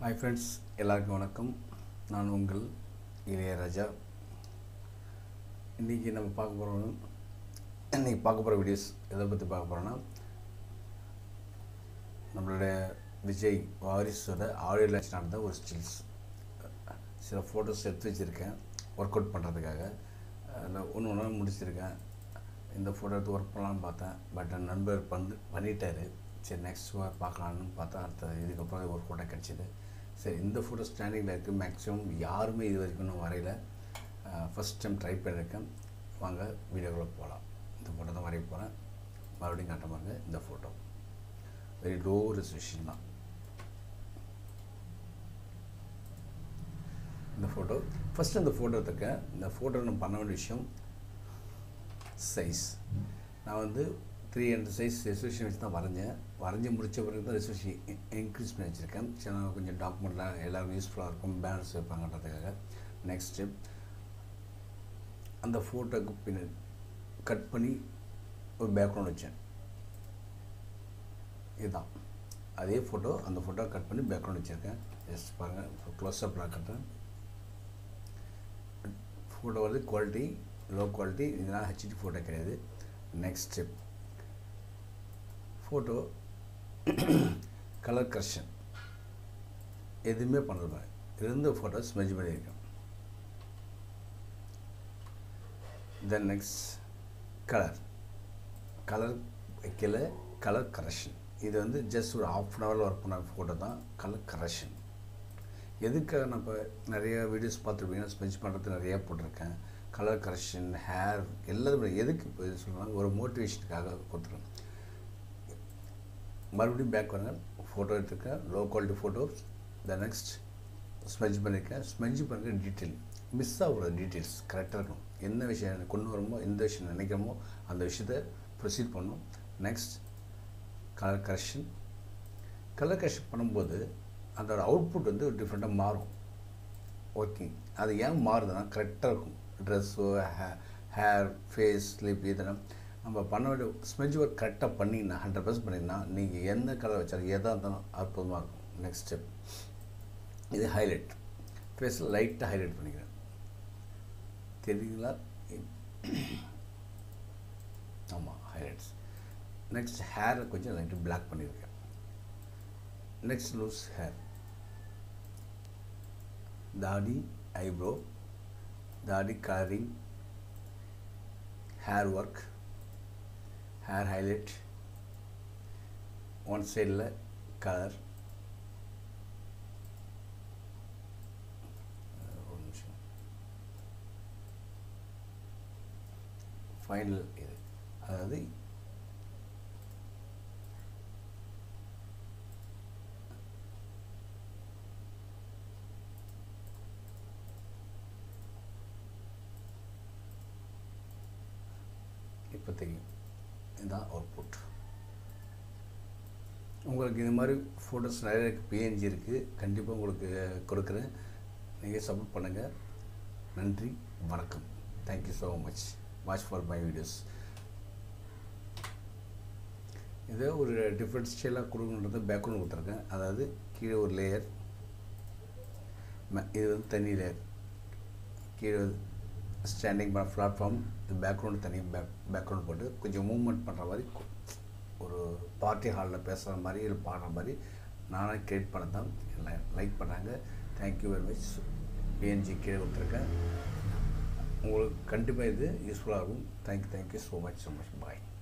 hi friends எல்லாருக்கும் வணக்கம் நான் உங்கள் இளையராஜா இன்றைக்கி நம்ம பார்க்க போகிறோம் இன்றைக்கி பார்க்க போகிற வீடியோஸ் எதை பற்றி பார்க்க போகிறோன்னா நம்மளுடைய விஜய் வாரிசோட ஆடியோ லான்ச் நடந்த ஒரு ஸ்டில்ஸ் சில ஃபோட்டோஸ் எடுத்து வச்சுருக்கேன் ஒர்க் அவுட் பண்ணுறதுக்காக அதில் ஒன்று ஒன்றா முடிச்சிருக்கேன் இந்த ஃபோட்டோ எடுத்து ஒர்க் பண்ணலான்னு பார்த்தேன் பட் என் நண்பர் வந்து பண்ணிட்டாரு சரி நெக்ஸ்ட் பார்க்கலான்னு பார்த்தா அடுத்த இதுக்கப்புறம் ஒரு ஃபோட்டோ கிடச்சிது சரி இந்த ஃபோட்டோ ஸ்டாண்டிங்கில் இருக்குது மேக்ஸிமம் யாருமே இது வரைக்கும் இன்னும் வரையில ஃபஸ்ட் டைம் ட்ரை பண்ணியிருக்கேன் வாங்க வீடியோக்குள்ளே போகலாம் இந்த ஃபோட்டோ தான் வரைய போகிறேன் மறுபடியும் காட்ட பாருங்க இந்த ஃபோட்டோ வெரி லோ ரெசல்யூஷன் தான் இந்த ஃபோட்டோ ஃபஸ்ட்டு இந்த ஃபோட்டோ எடுத்துருக்கேன் இந்த ஃபோட்டோ நான் பண்ண வேண்டிய விஷயம் சைஸ் நான் வந்து த்ரீ ஹண்ட்ரட் சைஸ் ரெசல்யூஷன் வச்சு தான் வரைஞ்சேன் வரைஞ்சி முடித்த பிறகு தான் ரெசல்யூஷன் இன்க்ரீஸ் பண்ணி வச்சுருக்கேன் சரி நான் கொஞ்சம் டாக்குமெண்ட்லாம் எல்லாருக்கும் யூஸ்ஃபுல்லாக இருக்கும் பேலன்ஸ் வைப்பாங்கன்றதுக்காக நெக்ஸ்ட்டு அந்த ஃபோட்டோக்கு பின்னாடி கட் பண்ணி ஒரு பேக்ரவுண்ட் வச்சேன் இதுதான் அதே ஃபோட்டோ அந்த ஃபோட்டோ கட் பண்ணி பேக்ரவுண்ட் வச்சுருக்கேன் ஜஸ்ட் பாருங்கள் க்ளோஸ்அப்பில் கட்டுறேன் ஃபோட்டோ வந்து குவாலிட்டி லோ குவாலிட்டி இதெல்லாம் ஹெச்டி ஃபோட்டோ கிடையாது next step photo colour correction எதுவுமே பண்ணல இருந்த ஃபோட்டோஸ் மெஜ் பண்ணியிருக்கேன் தென் நெக்ஸ்ட் கலர் கலர் வைக்கல கலர் கரெக்ஷன் இது வந்து ஜஸ்ட் ஒரு ஆஃப் அன் ஹவரில் ஒர்க் பண்ண ஃபோட்டோ தான் கலர் கரெக்ஷன் எதுக்காக நம்ம நிறைய வீடியோஸ் பார்த்துருப்பீங்கன்னா ஸ்பெஞ்ச் பண்ணுறது நிறையா போட்டிருக்கேன் கலர் கரெக்ஷன் ஹேர் எல்லாருமே எதுக்கு இப்போ இது சொல்லுவாங்க ஒரு மோட்டிவேஷனுக்காக கொடுத்துருங்க மறுபடியும் பேக் வரேன் ஃபோட்டோ எடுத்துருக்கேன் low quality photos the next smudge பண்ணியிருக்கேன் ஸ்மெஜ் பண்ணுற டீட்டெயில் மிஸ் ஆகுற டீட்டெயில்ஸ் கரெக்டாக இருக்கணும் என்ன விஷயம் கொண்டு வரமோ எந்த விஷயம் நினைக்கிறோமோ அந்த விஷயத்தை ப்ரொசீட் பண்ணணும் next colour correction colour correction பண்ணும்போது அதோட அவுட்புட் வந்து டிஃப்ரெண்ட்டாக மாறும் ஓகே அது ஏன் மாறுதுன்னா கரெக்டாக இருக்கும் ட்ரெஸ்ஸோ ஹே ஹேர் ஃபேஸ் ஸ்லிப் இதெல்லாம் நம்ம பண்ண வேண்டிய ஸ்மெஜ் ஒர்க் கரெக்டாக பண்ணிங்கன்னா ஹண்ட்ரட் பர்சன்ட் பண்ணிங்கன்னா நீங்கள் எந்த கலர் வச்சாலும் எதாக இருந்தாலும் அற்புதமாக இருக்கும் நெக்ஸ்ட் ஸ்டெப் இது ஹைலைட் ஃபேஸில் லைட்டாக ஹைலைட் பண்ணிக்கிறேன் தெரியுங்களா ஆமாம் ஹைலைட்ஸ் நெக்ஸ்ட் ஹேரை கொஞ்சம் லைட்டு பிளாக் பண்ணியிருக்கேன் நெக்ஸ்ட் லூஸ் ஹேர் தாடி ஐப்ரோ தாடி colouring hair work hair highlight one சைடில் கலர் ஒரு நிமிஷம் ஃபைனல் இது அதாவது இப்போ தெரியும் இதுதான் அவுட்புட் உங்களுக்கு இது மாதிரி ஃபோட்டோஸ் நிறைய இருக்குது பிஎன்ஜி இருக்குது கண்டிப்பாக உங்களுக்கு கொடுக்குறேன் நீங்கள் சப்போர்ட் பண்ணுங்கள் நன்றி வணக்கம் thank you so much watch for my videos இதே ஒரு டிஃப்ரெண்ட் ஸ்டைலாக கொடுக்கணுன்றது பேக்ரவுண்ட் கொடுத்துருக்கேன் அதாவது கீழே ஒரு லேயர் இது வந்து தனி லேயர் கீழே ஸ்டாண்டிங் பிளாட்ஃபார்ம் இது பேக்ரவுண்ட் தனி பேக் பேக்ரவுண்ட் போட்டு கொஞ்சம் மூவ்மெண்ட் பண்ணுற மாதிரி ஒரு பார்ட்டி ஹாலில் பேசுகிற மாதிரி இல்லை பாடுற மாதிரி நானே கிரியேட் பண்ண தான் எல்லாம் லைக் பண்ணாங்க தேங்க்யூ வெரி மச் பிஎன்ஜி கீழே கொடுத்துருக்கேன் உங்களுக்கு கண்டிப்பாக இது யூஸ்ஃபுல்லாக இருக்கும் thank you thank you so much so much பாய்